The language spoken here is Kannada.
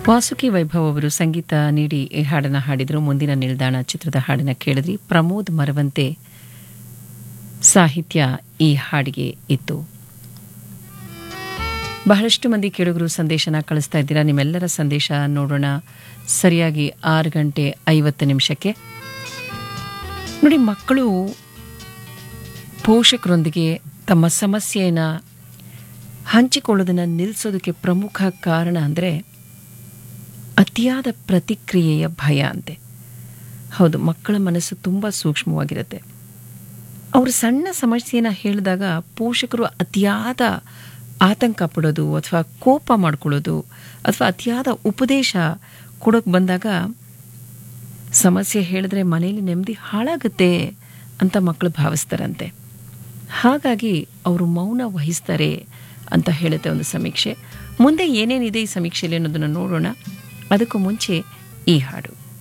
ವಾಸುಕಿ ವೈಭವ್ ಅವರು ಸಂಗೀತ ನೀಡಿ ಈ ಹಾಡನ್ನು ಹಾಡಿದರು ಮುಂದಿನ ನಿಲ್ದಾಣ ಚಿತ್ರದ ಹಾಡನ್ನು ಕೇಳಿದ್ರಿ ಪ್ರಮೋದ್ ಮರವಂತೆ ಸಾಹಿತ್ಯ ಈ ಹಾಡಿಗೆ ಇತ್ತು ಬಹಳಷ್ಟು ಮಂದಿ ಕೇಳುಗರು ಸಂದೇಶನ ಕಳಿಸ್ತಾ ಇದ್ದೀರಾ ನಿಮ್ಮೆಲ್ಲರ ಸಂದೇಶ ನೋಡೋಣ ಸರಿಯಾಗಿ ಆರು ಗಂಟೆ ಐವತ್ತು ನಿಮಿಷಕ್ಕೆ ನೋಡಿ ಮಕ್ಕಳು ಪೋಷಕರೊಂದಿಗೆ ತಮ್ಮ ಸಮಸ್ಯೆಯನ್ನು ಹಂಚಿಕೊಳ್ಳೋದನ್ನು ನಿಲ್ಲಿಸೋದಕ್ಕೆ ಪ್ರಮುಖ ಕಾರಣ ಅಂದರೆ ಅತಿಯಾದ ಪ್ರತಿಕ್ರಿಯೆಯ ಭಯ ಅಂತೆ ಹೌದು ಮಕ್ಕಳ ಮನಸ್ಸು ತುಂಬ ಸೂಕ್ಷ್ಮವಾಗಿರುತ್ತೆ ಅವರು ಸಣ್ಣ ಸಮಸ್ಯೆನ ಹೇಳಿದಾಗ ಪೋಷಕರು ಅತಿಯಾದ ಆತಂಕ ಪಡೋದು ಅಥವಾ ಕೋಪ ಮಾಡ್ಕೊಳ್ಳೋದು ಅಥವಾ ಅತಿಯಾದ ಉಪದೇಶ ಕೊಡೋಕೆ ಬಂದಾಗ ಸಮಸ್ಯೆ ಹೇಳಿದ್ರೆ ಮನೆಯಲ್ಲಿ ನೆಮ್ಮದಿ ಹಾಳಾಗುತ್ತೆ ಅಂತ ಮಕ್ಕಳು ಭಾವಿಸ್ತಾರಂತೆ ಹಾಗಾಗಿ ಅವರು ಮೌನ ವಹಿಸ್ತಾರೆ ಅಂತ ಹೇಳುತ್ತೆ ಒಂದು ಸಮೀಕ್ಷೆ ಮುಂದೆ ಏನೇನಿದೆ ಈ ಸಮೀಕ್ಷೆಯಲ್ಲಿ ಅನ್ನೋದನ್ನು ನೋಡೋಣ ಅದಕ್ಕೂ ಮುಂಚೆ ಈ ಹಾಡು